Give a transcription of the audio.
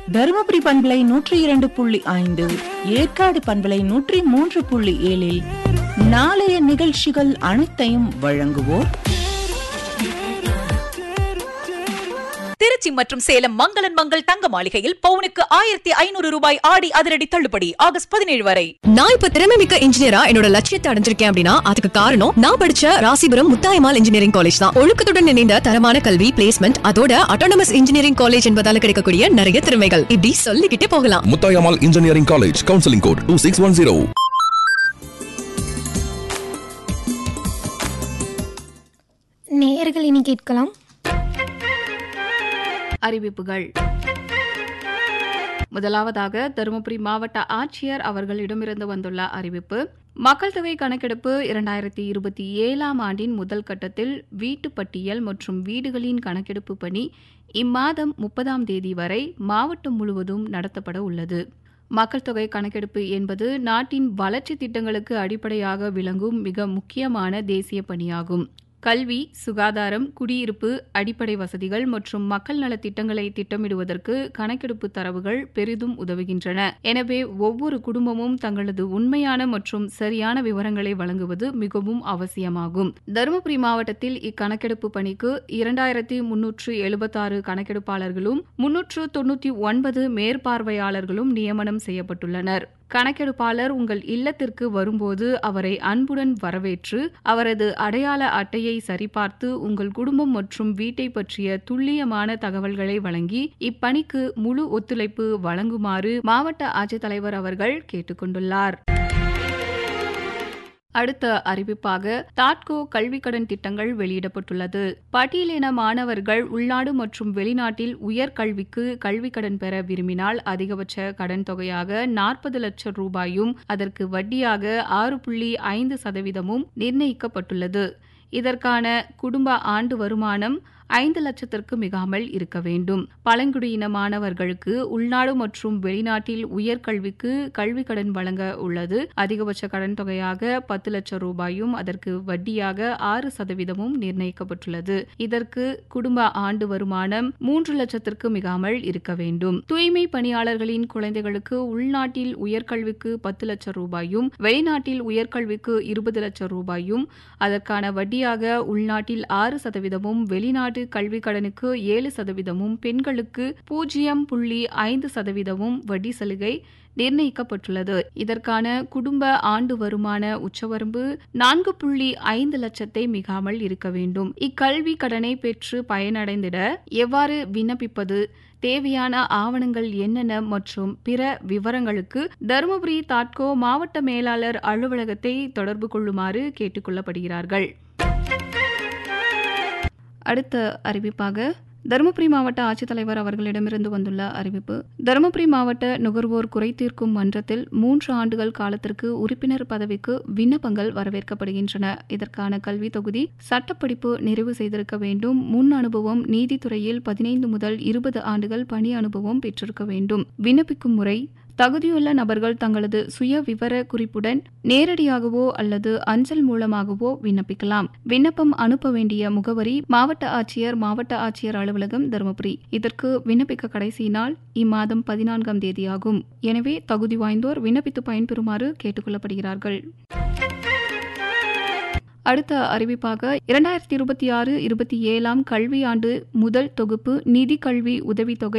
தருமபுரி பண்பலை நூற்றி இரண்டு புள்ளி ஐந்து ஏற்காடு பண்பலை நூற்றி மூன்று புள்ளி ஏழில் நாளைய நிகழ்ச்சிகள் அனைத்தையும் வழங்குவோர் திருச்சி மற்றும் சேலம் மங்களன் மங்கள் தங்க மாளிகையில் பவுனுக்கு ஆயிரத்தி ஐநூறு ரூபாய் ஆடி அதிரடி தள்ளுபடி ஆகஸ்ட் பதினேழு வரை நான் இப்ப திறமை மிக்க இன்ஜினியரா என்னோட லட்சியத்தை அடைஞ்சிருக்கேன் அப்படின்னா அதுக்கு காரணம் நான் படிச்ச ராசிபுரம் முத்தாயமால் இன்ஜினியரிங் காலேஜ் தான் ஒழுக்கத்துடன் இணைந்த தரமான கல்வி பிளேஸ்மெண்ட் அதோட அட்டானமஸ் இன்ஜினியரிங் காலேஜ் என்பதால கிடைக்கக்கூடிய நிறைய திறமைகள் இப்படி சொல்லிக்கிட்டே போகலாம் Muthayammal engineering college counselling code two six one zero நேயர்கள் இனி கேட்கலாம் அறிவிப்புகள் முதலாவதாக தருமபுரி மாவட்ட ஆட்சியர் அவர்களிடமிருந்து வந்துள்ள அறிவிப்பு மக்கள் தொகை கணக்கெடுப்பு இரண்டாயிரத்தி இருபத்தி ஏழாம் ஆண்டின் முதல் கட்டத்தில் வீட்டு பட்டியல் மற்றும் வீடுகளின் கணக்கெடுப்பு பணி இம்மாதம் முப்பதாம் தேதி வரை மாவட்டம் முழுவதும் நடத்தப்பட உள்ளது மக்கள் தொகை கணக்கெடுப்பு என்பது நாட்டின் வளர்ச்சி திட்டங்களுக்கு அடிப்படையாக விளங்கும் மிக முக்கியமான தேசிய பணியாகும் கல்வி சுகாதாரம் குடியிருப்பு அடிப்படை வசதிகள் மற்றும் மக்கள் நலத் திட்டங்களை திட்டமிடுவதற்கு கணக்கெடுப்பு தரவுகள் பெரிதும் உதவுகின்றன எனவே ஒவ்வொரு குடும்பமும் தங்களது உண்மையான மற்றும் சரியான விவரங்களை வழங்குவது மிகவும் அவசியமாகும் தருமபுரி மாவட்டத்தில் இக்கணக்கெடுப்பு பணிக்கு இரண்டாயிரத்தி முன்னூற்று எழுபத்தாறு கணக்கெடுப்பாளர்களும் முன்னூற்று தொன்னூற்றி ஒன்பது மேற்பார்வையாளர்களும் நியமனம் செய்யப்பட்டுள்ளனர் கணக்கெடுப்பாளர் உங்கள் இல்லத்திற்கு வரும்போது அவரை அன்புடன் வரவேற்று அவரது அடையாள அட்டையை சரிபார்த்து உங்கள் குடும்பம் மற்றும் வீட்டை பற்றிய துல்லியமான தகவல்களை வழங்கி இப்பணிக்கு முழு ஒத்துழைப்பு வழங்குமாறு மாவட்ட ஆட்சித்தலைவர் அவர்கள் கேட்டுக்கொண்டுள்ளார் அடுத்த அறிவிப்பாக தாட்கோ கல்விக் கடன் திட்டங்கள் வெளியிடப்பட்டுள்ளது பட்டியலின மாணவர்கள் உள்நாடு மற்றும் வெளிநாட்டில் உயர்கல்விக்கு கல்விக் கடன் பெற விரும்பினால் அதிகபட்ச கடன் தொகையாக நாற்பது லட்சம் ரூபாயும் அதற்கு வட்டியாக ஆறு புள்ளி ஐந்து சதவீதமும் நிர்ணயிக்கப்பட்டுள்ளது இதற்கான குடும்ப ஆண்டு வருமானம் ஐந்து லட்சத்திற்கு மிகாமல் இருக்க வேண்டும் பழங்குடியின மாணவர்களுக்கு உள்நாடு மற்றும் வெளிநாட்டில் உயர்கல்விக்கு கல்வி கடன் வழங்க உள்ளது அதிகபட்ச கடன் தொகையாக பத்து லட்சம் ரூபாயும் அதற்கு வட்டியாக ஆறு சதவீதமும் நிர்ணயிக்கப்பட்டுள்ளது இதற்கு குடும்ப ஆண்டு வருமானம் மூன்று லட்சத்திற்கு மிகாமல் இருக்க வேண்டும் தூய்மை பணியாளர்களின் குழந்தைகளுக்கு உள்நாட்டில் உயர்கல்விக்கு பத்து லட்சம் ரூபாயும் வெளிநாட்டில் உயர்கல்விக்கு இருபது லட்சம் ரூபாயும் அதற்கான வட்டியாக உள்நாட்டில் ஆறு சதவீதமும் வெளிநாட்டு கல்விக் கடனுக்கு ஏழு சதவீதமும் பெண்களுக்கு பூஜ்ஜியம் புள்ளி ஐந்து சதவீதமும் வட்டி சலுகை நிர்ணயிக்கப்பட்டுள்ளது இதற்கான குடும்ப ஆண்டு வருமான உச்சவரம்பு நான்கு புள்ளி ஐந்து லட்சத்தை மிகாமல் இருக்க வேண்டும் இக்கல்வி கடனை பெற்று பயனடைந்திட எவ்வாறு விண்ணப்பிப்பது தேவையான ஆவணங்கள் என்னென்ன மற்றும் பிற விவரங்களுக்கு தருமபுரி தாட்கோ மாவட்ட மேலாளர் அலுவலகத்தை தொடர்பு கொள்ளுமாறு கேட்டுக்கொள்ளப்படுகிறார்கள் அடுத்த அறிவிப்பாக தருமபுரி மாவட்ட ஆட்சித்தலைவர் அவர்களிடமிருந்து வந்துள்ள அறிவிப்பு தருமபுரி மாவட்ட நுகர்வோர் குறை தீர்க்கும் மன்றத்தில் மூன்று ஆண்டுகள் காலத்திற்கு உறுப்பினர் பதவிக்கு விண்ணப்பங்கள் வரவேற்கப்படுகின்றன இதற்கான கல்வி தொகுதி சட்டப்படிப்பு நிறைவு செய்திருக்க வேண்டும் முன் அனுபவம் நீதித்துறையில் பதினைந்து முதல் இருபது ஆண்டுகள் பணி அனுபவம் பெற்றிருக்க வேண்டும் விண்ணப்பிக்கும் முறை தகுதியுள்ள நபர்கள் தங்களது சுய விவர குறிப்புடன் நேரடியாகவோ அல்லது அஞ்சல் மூலமாகவோ விண்ணப்பிக்கலாம் விண்ணப்பம் அனுப்ப வேண்டிய முகவரி மாவட்ட ஆட்சியர் மாவட்ட ஆட்சியர் அலுவலகம் தருமபுரி இதற்கு விண்ணப்பிக்க கடைசி நாள் இம்மாதம் பதினான்காம் தேதியாகும் எனவே தகுதி வாய்ந்தோர் விண்ணப்பித்து பயன்பெறுமாறு கேட்டுக்கொள்ளப்படுகிறார்கள் அடுத்த அறிவிப்பாக இரண்டாயிரத்தி இருபத்தி ஆறு இருபத்தி ஏழாம் கல்வியாண்டு முதல் தொகுப்பு நிதி கல்வி உதவித்தொகை